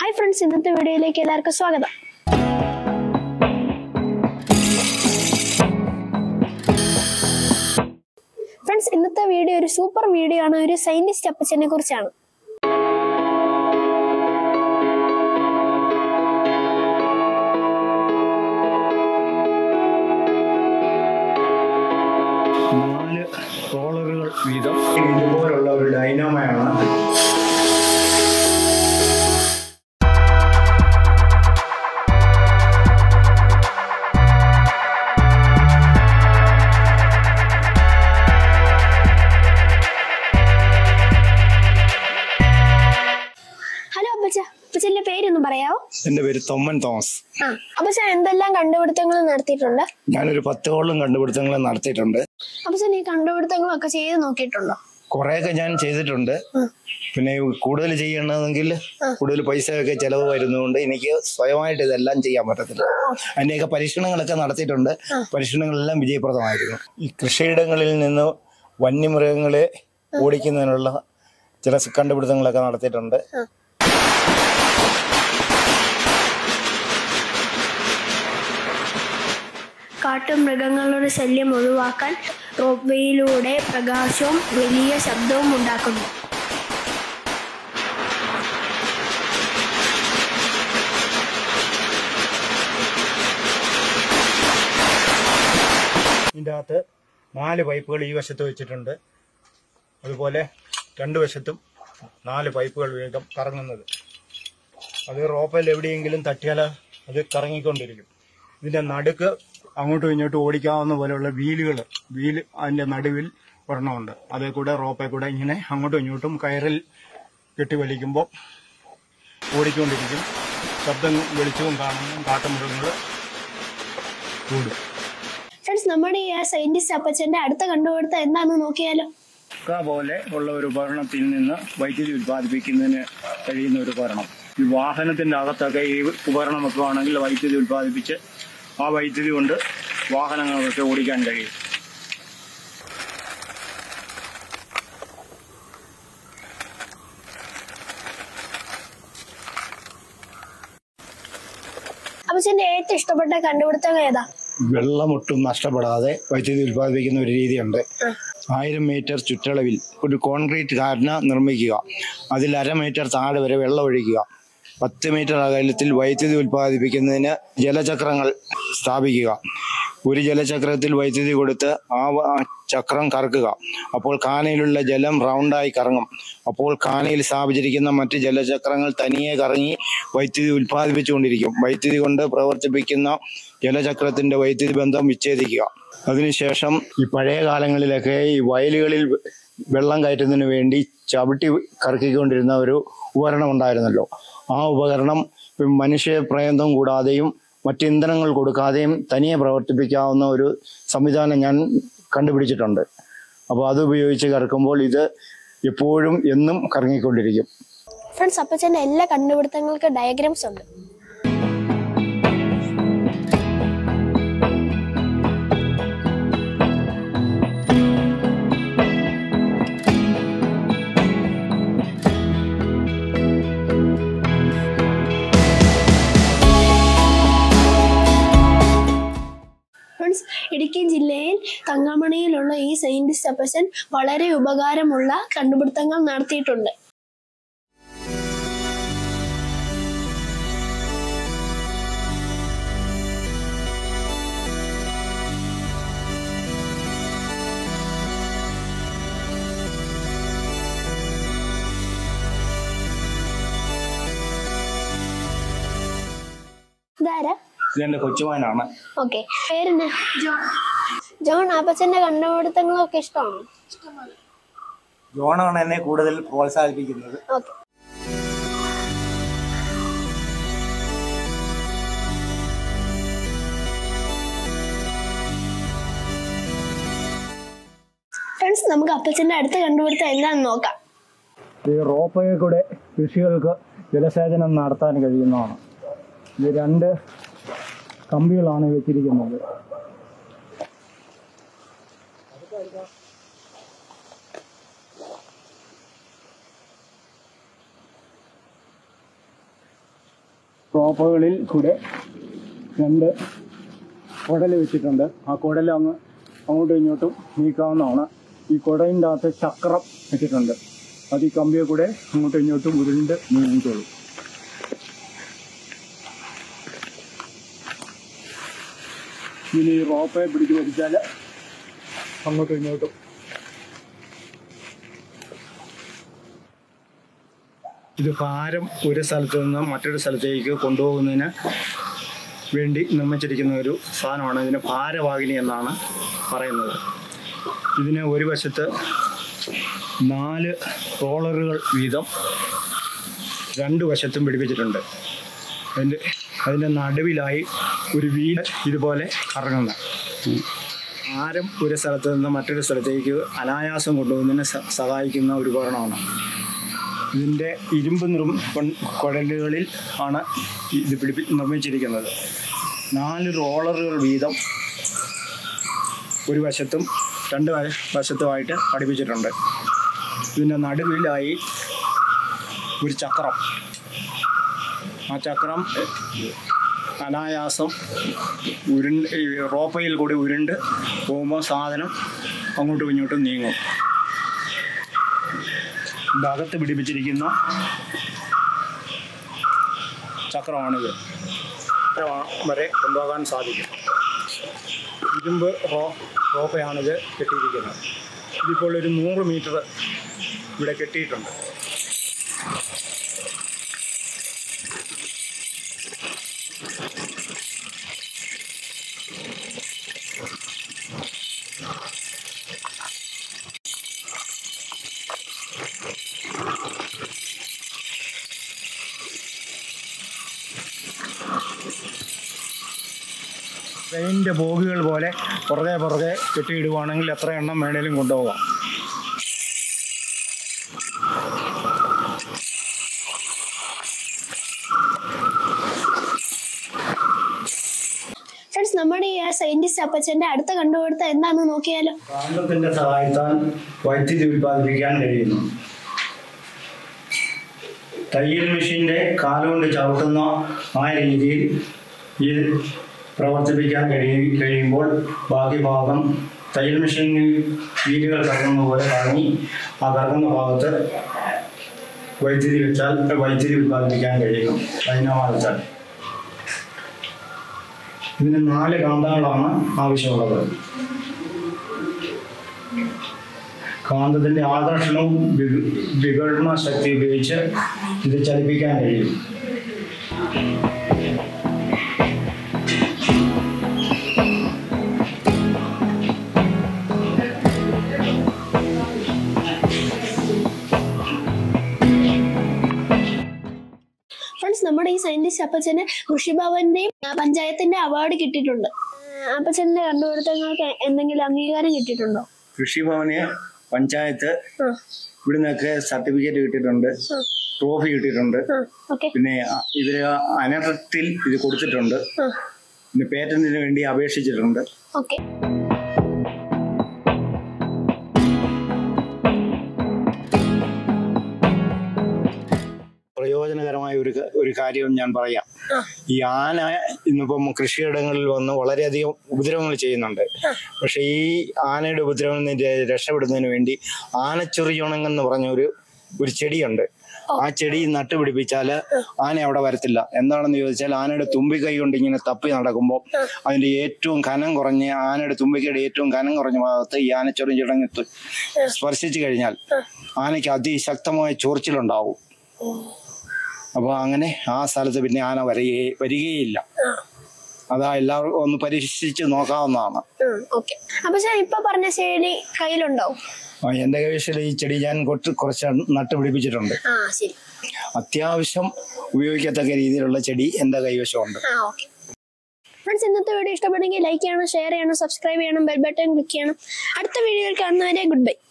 Hi friends ഇന്നത്തെ വീഡിയോയിലേക്ക് എല്ലാവർക്കും സ്വാഗതം ഫ്രണ്ട്സ് ഇന്നത്തെ വീഡിയോ ഒരു സൂപ്പർ വീഡിയോ ആണ് ഒരു സയന്റിസ്റ്റ് അപ്പച്ചനെ കുറിച്ചാണ് നാല് റോളറുകൾ വീതം ഇതുപോലുള്ള ഒരു ഡൈനാമയാണ് ഹലോ അപ്പച്ച അപ്പച്ചന്റെ പേരൊന്നും പറയാവോ എൻ്റെ പേര് തൊമ്മൻ തോമസ് ആ അപ്പച്ച എന്തെല്ലാം കണ്ടുപിടുത്തങ്ങൾ നടത്തിയിട്ടുണ്ട് ഞാനൊരു പത്തോളം കണ്ടുപിടുത്തങ്ങൾ നടത്തിയിട്ടുണ്ട് അപ്പച്ചൻ ഈ കണ്ടുപിടുത്തങ്ങളൊക്കെ ചെയ്ത് നോക്കിയിട്ടുണ്ടോ കുറേയൊക്കെ ഞാൻ ചെയ്തിട്ടുണ്ട് പിന്നെ കൂടുതൽ ചെയ്യണമെങ്കിൽ കൂടുതൽ പൈസയൊക്കെ ചിലവ് വരുന്നതുകൊണ്ട് എനിക്ക് സ്വയമായിട്ട് ഇതെല്ലാം ചെയ്യാൻ പറ്റത്തില്ല അതിൻ്റെയൊക്കെ പരീക്ഷണങ്ങളൊക്കെ നടത്തിയിട്ടുണ്ട് പരീക്ഷണങ്ങളെല്ലാം വിജയപ്രദമായിരുന്നു ഈ കൃഷിയിടങ്ങളിൽ നിന്ന് വന്യമൃഗങ്ങളെ ഓടിക്കുന്നതിനുള്ള ചില കണ്ടുപിടുത്തങ്ങളൊക്കെ നടത്തിയിട്ടുണ്ട് കാട്ടുമൃഗങ്ങളുടെ ശല്യം ഒഴിവാക്കാൻ റോപ്പ് വേയിലൂടെ പ്രകാശവും വലിയ ശബ്ദവും ഉണ്ടാക്കുന്നു ഇതിൻ്റെ അകത്ത് നാല് പൈപ്പുകൾ ഈ വശത്ത് വെച്ചിട്ടുണ്ട് അതുപോലെ രണ്ട് വശത്തും നാല് പൈപ്പുകൾ വീതം കറങ്ങുന്നത് അത് റോപ്പയിൽ എവിടെയെങ്കിലും തട്ടിയാൽ അത് കറങ്ങിക്കൊണ്ടിരിക്കും ഇതിന്റെ നടുക്ക് അങ്ങോട്ടും ഇങ്ങോട്ടും ഓടിക്കാവുന്ന പോലെയുള്ള വീലുകൾ വീല് അതിന്റെ നടുവിൽ ഒരെണ്ണമുണ്ട് അതേ കൂടെ റോപ്പേ കൂടെ ഇങ്ങനെ അങ്ങോട്ടും ഇങ്ങോട്ടും കയറിൽ കെട്ടി വലിക്കുമ്പോൾ ഓടിക്കൊണ്ടിരിക്കും ശബ്ദം വെളിച്ചവും കാണുന്നു കാട്ടുമൃഗങ്ങൾ കൂടും ഫ്രണ്ട്സ് നമ്മുടെ ഈ സയന്റിസ്റ്റ് അപ്പച്ചന്റെ അടുത്ത കണ്ടുപിടുത്തം എന്താണെന്ന് നോക്കിയാലോ ക പോലെ ഉള്ള ഒരു ഉപകരണത്തിൽ നിന്ന് വൈദ്യുതി ഉത്പാദിപ്പിക്കുന്നതിന് കഴിയുന്ന ഒരു ഉപകരണം ഈ വാഹനത്തിന്റെ അകത്തൊക്കെ ഈ ഉപകരണം വെക്കുകയാണെങ്കിൽ വൈദ്യുതി ഉത്പാദിപ്പിച്ച് ആ വൈദ്യുതി കൊണ്ട് വാഹനങ്ങളൊക്കെ ഓടിക്കാൻ കഴിയും അപ്പച്ചന്റെ ഏറ്റവും ഇഷ്ടപ്പെട്ട കണ്ടുപിടുത്തം ഏതാ വെള്ളമൊട്ടും നഷ്ടപ്പെടാതെ വൈദ്യുതി ഉത്പാദിപ്പിക്കുന്ന ഒരു രീതിയുണ്ട് ആയിരം മീറ്റർ ചുറ്റളവിൽ ഒരു കോൺക്രീറ്റ് ഘടന നിർമ്മിക്കുക അതിൽ അര മീറ്റർ താഴെ വരെ വെള്ളം ഒഴിക്കുക പത്ത് മീറ്റർ അകലത്തിൽ വൈദ്യുതി ഉത്പാദിപ്പിക്കുന്നതിന് ജലചക്രങ്ങൾ സ്ഥാപിക്കുക ഒരു ജലചക്രത്തിൽ വൈദ്യുതി കൊടുത്ത് ആ വ- ആ ചക്രം കറക്കുക അപ്പോൾ കാനയിലുള്ള ജലം റൗണ്ടായി കറങ്ങും അപ്പോൾ കാനയിൽ സ്ഥാപിച്ചിരിക്കുന്ന മറ്റ് ജലചക്രങ്ങൾ തനിയെ കറങ്ങി വൈദ്യുതി ഉത്പാദിപ്പിച്ചുകൊണ്ടിരിക്കും വൈദ്യുതി കൊണ്ട് പ്രവർത്തിപ്പിക്കുന്ന ജലചക്രത്തിന്റെ വൈദ്യുതി ബന്ധം വിച്ഛേദിക്കുക അതിനുശേഷം ഈ പഴയ കാലങ്ങളിലൊക്കെ ഈ വയലുകളിൽ വെള്ളം കയറ്റുന്നതിന് വേണ്ടി ചവിട്ടി കറക്കിക്കൊണ്ടിരുന്ന ഒരു ഉപകരണം ഉണ്ടായിരുന്നല്ലോ ആ ഉപകരണം മനുഷ്യ പ്രയത്നം കൂടാതെയും മറ്റ് ഇന്ധനങ്ങൾ കൊടുക്കാതെയും തനിയെ പ്രവർത്തിപ്പിക്കാവുന്ന ഒരു സംവിധാനം ഞാൻ കണ്ടുപിടിച്ചിട്ടുണ്ട് അപ്പോൾ അത് ഉപയോഗിച്ച് കറക്കുമ്പോൾ ഇത് എപ്പോഴും എന്നും കറങ്ങിക്കൊണ്ടിരിക്കും ഫ്രണ്ട്സ് അപ്പച്ചന്റെ എല്ലാ കണ്ടുപിടുത്തങ്ങൾക്ക് ഡയഗ്രാംസ് ഉണ്ട് ഫ്രണ്ട്സ് ഇടുക്കി ജില്ലയിൽ തങ്കമണിയിലുള്ള ഈ സയന്റിസ്റ്റ് അപ്പച്ചൻ വളരെ ഉപകാരമുള്ള കണ്ടുപിടുത്തങ്ങൾ നടത്തിയിട്ടുണ്ട് ഇതാരാ ഇതെന്റെ കൊച്ചുമാനാണ് ഓക്കെ പേരെന്നാ ജോൺ അപ്പച്ചന്റെ കണ്ടുപിടുത്തങ്ങളൊക്കെ ഇഷ്ടമാണോ ജോണാണ് എന്നെ കൂടുതൽ പ്രോത്സാഹിപ്പിക്കുന്നത് ഓക്കെ ഫ്രണ്ട്സ് നമുക്ക് അപ്പച്ചന്റെ അടുത്ത കണ്ടുപിടുത്തം എന്താണെന്ന് നോക്കാം ഈ റോപ്പയെ കൂടെ കൃഷികൾക്ക് ജലസേചനം നടത്താൻ കഴിയുന്നതാണ് ഇത് രണ്ട് കമ്പികളാണ് വെച്ചിരിക്കുന്നത് റോപ്പുകളിൽ കൂടെ രണ്ട് കുടൽ വെച്ചിട്ടുണ്ട് ആ കുടൽ അങ്ങ് അങ്ങോട്ടും ഇങ്ങോട്ടും നീക്കാവുന്നതാണ് ഈ കുടലിൻ്റെ അകത്ത് ചക്രം വെച്ചിട്ടുണ്ട് അത് ഈ കമ്പിയെ കൂടെ അങ്ങോട്ടും ഇങ്ങോട്ടും ഉരുണ്ട് നീങ്ങിക്കോളും ഇനി ഈ റോപ്പെ പിടിച്ച് വലിച്ചാൽ അങ്ങോട്ടും ഇങ്ങോട്ടും ഇത് ഭാരം ഒരു സ്ഥലത്ത് നിന്ന് മറ്റൊരു സ്ഥലത്തേക്ക് കൊണ്ടുപോകുന്നതിന് വേണ്ടി നിർമ്മിച്ചിരിക്കുന്ന ഒരു സാധനമാണ് ഇതിന് ഭാരവാഹിനി എന്നാണ് പറയുന്നത് ഇതിന് ഒരു വശത്ത് നാല് റോളറുകൾ വീതം രണ്ട് വശത്തും പിടിപ്പിച്ചിട്ടുണ്ട് അതിൻ്റെ അതിൻ്റെ നടുവിലായി ഒരു വീട് ഇതുപോലെ കറങ്ങുന്ന ഭാരം ഒരു സ്ഥലത്ത് നിന്ന് മറ്റൊരു സ്ഥലത്തേക്ക് അനായാസം കൊണ്ടുപോകുന്നതിന് സ- സഹായിക്കുന്ന ഒരു ഉപകരണമാണ് ഇതിൻ്റെ ഇരുമ്പ് നിർ കുഴലുകളിൽ ആണ് ഇത് പിടിപ്പി നിർമ്മിച്ചിരിക്കുന്നത് നാല് റോളറുകൾ വീതം ഒരു വശത്തും രണ്ട് വ- വശത്തുമായിട്ട് പഠിപ്പിച്ചിട്ടുണ്ട് ഇതിൻ്റെ നടുവിലായി ഒരു ചക്രം ആ ചക്രം അനായാസം ഉരുണ്ട് ഈ റോപ്പയിൽ കൂടി ഉരുണ്ട് പോകുമ്പോൾ സാധനം അങ്ങോട്ടും ഇങ്ങോട്ടും നീങ്ങും ഭാഗത്ത് പിടിപ്പിച്ചിരിക്കുന്ന ചക്രമാണിത് ചക്രം വരെ കൊണ്ടുപോകാൻ സാധിക്കും ഇരുമ്പ് റോ റോപ്പയാണിത് കെട്ടിയിരിക്കുന്നത് ഇതിപ്പോൾ ഒരു നൂറ് മീറ്റർ ഇവിടെ കെട്ടിയിട്ടുണ്ട് ട്രെയിനിൻ്റെ ബോഗികൾ പോലെ പുറകെ പുറകെ കെട്ടിയിടുവാണെങ്കിൽ എത്ര എണ്ണം വേണേലും കൊണ്ടുപോകാം ഫ്രണ്ട്സ് നമ്മുടെ ഈ സയന്റിസ്റ്റ് അപ്പച്ചന്റെ അടുത്ത കണ്ടുപിടുത്തം എന്താണെന്ന് നോക്കിയാലോ കാന്തത്തിന്റെ സഹായത്താൽ വൈദ്യുതി ഉൽപ്പാദിപ്പിക്കാൻ കഴിയുന്നു തയ്യൽ മെഷീന്റെ കാലുകൊണ്ട് ചവിട്ടുന്ന ആ രീതിയിൽ ഇത് പ്രവർത്തിപ്പിക്കാൻ കഴിയും കഴിയുമ്പോൾ ബാക്കി ഭാഗം തയ്യൽ മെഷീനിൽ വീലുകൾ കറങ്ങുന്ന പോലെ കറങ്ങി ആ കറങ്ങുന്ന ഭാഗത്ത് വൈദ്യുതി വെച്ചാൽ വൈദ്യുതി ഉൽപ്പാദിപ്പിക്കാൻ കഴിയുന്നു ഡൈനാമോ വെച്ചാൽ ഇതിന് നാല് കാന്തങ്ങളാണ് ആവശ്യമുള്ളത് കാന്തത്തിന്റെ ആകർഷണവും വി- വികർണ ശക്തി ഉപയോഗിച്ച് ഇത് ചലിപ്പിക്കാൻ കഴിയും ഫ്രണ്ട്സ് നമ്മുടെ ഈ സയന്റിസ്റ്റ് അപ്പച്ചന് കൃഷിഭവന്റെയും ആ, പഞ്ചായത്തിന്റെ അവാർഡ് കിട്ടിയിട്ടുണ്ട് ആ, അപ്പച്ചന്റെ കണ്ടുപിടുത്തങ്ങൾക്ക് എന്തെങ്കിലും അംഗീകാരം കിട്ടിയിട്ടുണ്ടോ കൃഷിഭവന് പഞ്ചായത്ത് ആ, ഇവിടുന്നൊക്കെ സർട്ടിഫിക്കറ്റ് കിട്ടിയിട്ടുണ്ട് ആ, ട്രോഫി കിട്ടിയിട്ടുണ്ട് ആ, ഓക്കെ പിന്നെ അ- ഇവര് അനർഹത്തിൽ ഇത് കൊടുത്തിട്ടുണ്ട് ആ, പിന്നെ പേറ്റന്റിന് വേണ്ടി അപേക്ഷിച്ചിട്ടുണ്ട് ഓക്കെ പ്രയോജനകരമായ ഒരു ക- ഒരു കാര്യം ഞാൻ പറയാം ആ. ഈ ആന ഇന്നിപ്പം കൃഷിയിടങ്ങളിൽ വന്ന് വളരെയധികം ഉപദ്രവങ്ങൾ ചെയ്യുന്നുണ്ട് പക്ഷെ ഈ ആനയുടെ ഉപദ്രവത്തിൽ നിന്ന് ര- രക്ഷപ്പെടുന്നതിന് വേണ്ടി ആനച്ചൊറിയുണങ്ങെന്ന് പറഞ്ഞ ഒരു ഒരു ചെടിയുണ്ട് ആ ചെടി നട്ടുപിടിപ്പിച്ചാല് ആന അവിടെ വരത്തില്ല എന്താണെന്ന് ചോദിച്ചാൽ ആനയുടെ തുമ്പിക്കൈ കൊണ്ട് ഇങ്ങനെ തപ്പി നടക്കുമ്പോൾ അതിന്റെ ഏറ്റവും കനം കുറഞ്ഞ ആനയുടെ തുമ്പിക്കൈയുടെ ഏറ്റവും കനം കുറഞ്ഞ ഭാഗത്ത് ഈ ആനച്ചൊറി ചുടങ്ങി തു- സ്പർശിച്ചു കഴിഞ്ഞാൽ ആനയ്ക്ക് അതിശക്തമായ ചൊറിച്ചിലുണ്ടാവും അപ്പോൾ അങ്ങനെ ആ സ്ഥലത്ത് പിന്നെ ആന വരികയേ വരികയില്ല അതാ എല്ലാവർക്കും ഒന്ന് പരീക്ഷിച്ച് നോക്കാവുന്നതാണ് ഓക്കെ അപ്പൊ ഞാൻ ഇപ്പൊ പറഞ്ഞ ശൈലി കയ്യിലുണ്ടാവും ആ, എൻ്റെ കൈവശം ഈ ചെടി ഞാൻ കുറച്ച് കുറച്ച് നട്ടുപിടിപ്പിച്ചിട്ടുണ്ട് ആ ശരി അത്യാവശ്യം ഉപയോഗിക്കത്തക്ക രീതിയിലുള്ള ചെടി എൻ്റെ കൈവശമുണ്ട് ആ ഓക്കെ ഫ്രണ്ട്സ് ഇന്നത്തെ വീഡിയോ ഇഷ്ടപ്പെട്ടെങ്കിൽ ലൈക്ക് ചെയ്യണം ഷെയർ ചെയ്യണം സബ്സ്ക്രൈബ് ചെയ്യണം ബെൽ ബട്ടൺ ക്ലിക്ക് ചെയ്യണം അടുത്ത വീഡിയോയിൽ കാണുന്നവരെ ഗുഡ് ബൈ